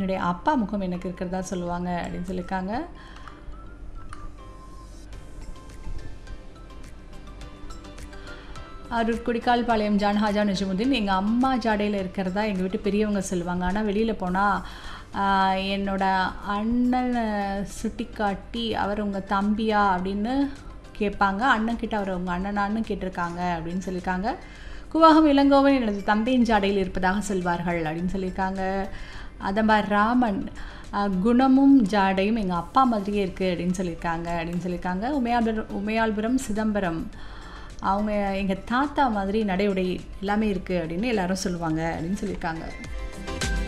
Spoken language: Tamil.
என்னுடைய அப்பா முகம் எனக்கு இருக்கிறதா சொல்லுவாங்க அப்படின்னு சொல்லியிருக்காங்க அருட் குடிக்கால்பாளையம் ஜான் ஹாஜா நஜமுதீன் எங்கள் அம்மா ஜாடையில் இருக்கிறதா எங்கள் வீட்டு பெரியவங்க சொல்லுவாங்க ஆனால் வெளியில் போனால் என்னோட அண்ணனை சுட்டி காட்டி அவர் உங்கள் தம்பியா அப்படின்னு கேட்பாங்க அண்ணன் கிட்ட அவர் உங்கள் அண்ணனான்னு கேட்டிருக்காங்க அப்படின்னு சொல்லியிருக்காங்க குவாகம் இளங்கோவன் எனது தம்பியின் ஜாடையில் இருப்பதாக சொல்வார்கள் அப்படின்னு சொல்லியிருக்காங்க அதம்பா ராமன் அஹ், குணமும் ஜாடையும் எங்கள் அப்பா மாதிரியே இருக்குது அப்படின்னு சொல்லியிருக்காங்க அப்படின்னு சொல்லியிருக்காங்க உமையால்புரம் உமையால்புரம் சிதம்பரம் அவங்க எங்கள் தாத்தா மாதிரி நடை உடை எல்லாமே இருக்குது அப்படின்னு எல்லாரும் சொல்லுவாங்க அப்படின்னு சொல்லியிருக்காங்க